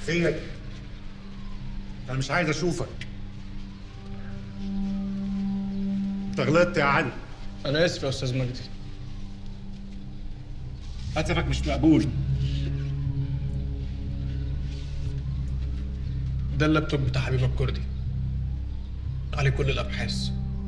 فين انا مش عايز اشوفك انت غلطت يا علي انا اسف يا استاذ مجدي هدفك مش مقبول ده اللابتوب بتاع حبيبك الكردي عليه كل الابحاث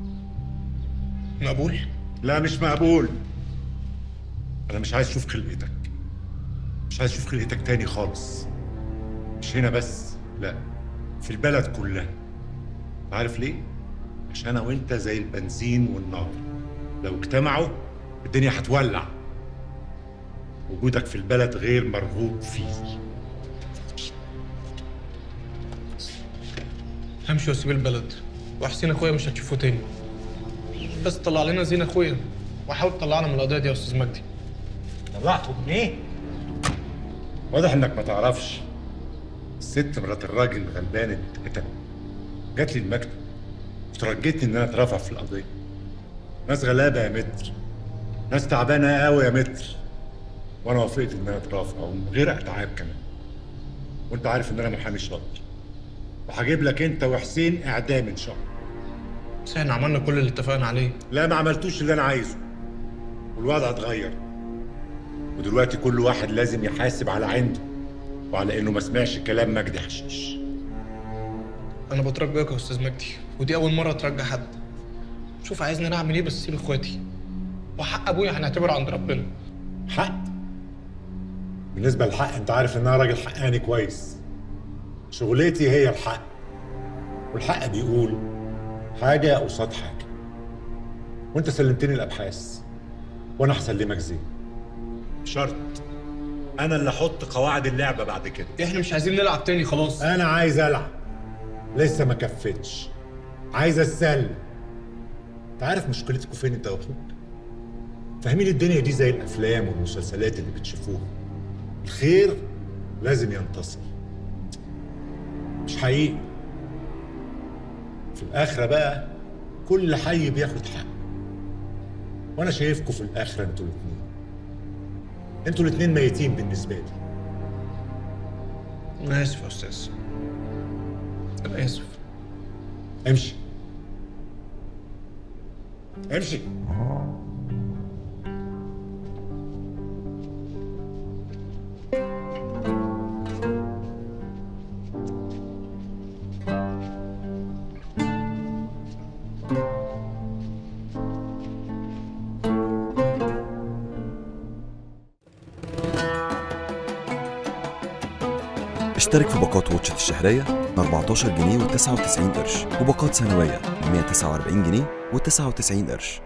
مقبول لا مش مقبول انا مش عايز اشوف خلقتك مش عايز اشوف خلقتك تاني خالص مش هنا بس لا في البلد كلها عارف ليه عشان انا وانت زي البنزين والنار لو اجتمعوا الدنيا هتولع وجودك في البلد غير مرغوب فيه همشي واسيب البلد وحسين اخويا مش هتشوفه تاني بس طلع لنا زين اخويا وحاول تطلعنا من القضيه دي يا استاذ مجدي طلعته منين؟ واضح انك ما تعرفش الست مرات الراجل الغلبان اتقتل جات لي المكتب وترجتني ان انا اترافع في القضيه ناس غلابه يا متر ناس تعبانه قوي يا متر وانا وافقت ان انا اترافع ومن غير اتعاب كمان وانت عارف ان انا محامي شاطر وهجيب لك انت وحسين اعدام ان شاء الله بس احنا عملنا كل اللي اتفقنا عليه لا ما عملتوش اللي انا عايزه والوضع اتغير ودلوقتي كل واحد لازم يحاسب على عنده وعلى انه ما سمعش كلام مجدي حشيش انا بترجاك يا استاذ مجدي ودي اول مره اترجى حد شوف عايزني انا اعمل ايه بس سيب اخواتي وحق ابويا هنعتبره عند ربنا حق بالنسبة للحق انت عارف ان انا راجل حقاني كويس شغلتي هي الحق والحق بيقول حاجة قصاد حاجة وانت سلمتني الابحاث وانا هسلمك زين شرط انا اللي احط قواعد اللعبة بعد كده احنا مش عايزين نلعب تاني خلاص انا عايز العب لسه ما كفتش عايز اتسلى انت عارف مشكلتكوا فين انت واخوك فاهمين الدنيا دي زي الافلام والمسلسلات اللي بتشوفوها الخير لازم ينتصر مش حقيقي في الاخره بقى كل حي بياخد حق وانا شايفكوا في الاخره انتوا الاتنين انتوا الاتنين ميتين بالنسبه لي انا اسف يا استاذ انا اسف امشي امشي اشترك في باقات واتشت الشهرية ب 14 جنيه و99 قرش وباقات سنوية ب 149 جنيه و99 قرش